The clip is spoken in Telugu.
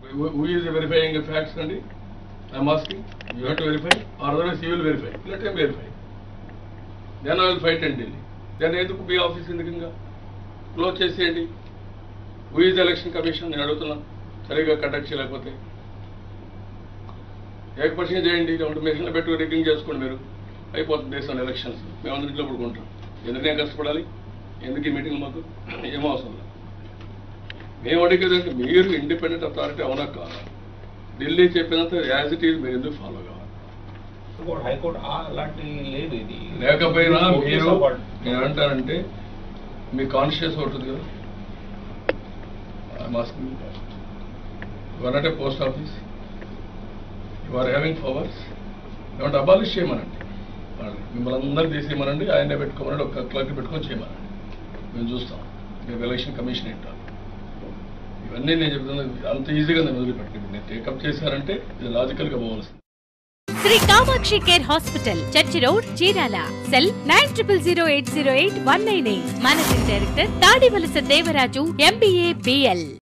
who is verifying the facts అండి I'm asking you have to verify or otherwise you will verify let him verify then I will fight and Delhi then ఎందుకు మీ ఆఫీస్ ఎందుకు ఇంకా క్లోజ్ చేసేయండి హూ ఈజ్ ఎలక్షన్ కమిషన్ నేను అడుగుతున్నా సరిగా కండక్ట్ చేయలేకపోతే ఏకపక్షంగా చేయండి లేకుంటే మిషన్ పెట్టుకుని రిగ్గింగ్ చేసుకోండి మీరు అయిపోతుంది దేశంలో ఎలక్షన్స్ మేము అందరి ఇంట్లో పడుకుంటాం ఎందుకు నేను కష్టపడాలి ఎందుకు ఈ మీటింగ్ మాకు ఏం అవసరం లేదు మేము అడిగేదంటే మీరు ఇండిపెండెంట్ అథారిటీ అవునా కాదా ఢిల్లీ చెప్పినంత యాజ్ ఇట్ ఈజ్ మీరు ఎందుకు ఫాలో కావాలి హైకోర్టు హైకోర్టు ఆ అలాంటి లేదు ఇది లేకపోయినా ఓకే మీరు సపోర్ట్. ఏమంటారంటే మీ కాన్షియస్ ఉంటుంది కదా వన్ అంటే post office you are having powers ఏమంటే అబాలిష్ చేయమనండి వాళ్ళని మిమ్మల్ని అందరూ తీసేయమనండి ఆయనే పెట్టుకోమనండి ఒక క్లర్క్ పెట్టుకొని చేయమనండి మేము చూస్తాం మేము ఎలక్షన్ కమిషన్ ఏంటాం ఇవన్నీ నేను చెప్తున్నా అంత ఈజీగా నేను వదిలిపెట్టండి నేను టేకప్ చేశారంటే ఇది లాజికల్గా పోవాల్సింది Shri Kamakshi care hospital church road Chirala cell nine triple zero eight zero eight one nine eight managing director Tadivalasa Devaraju MBA BL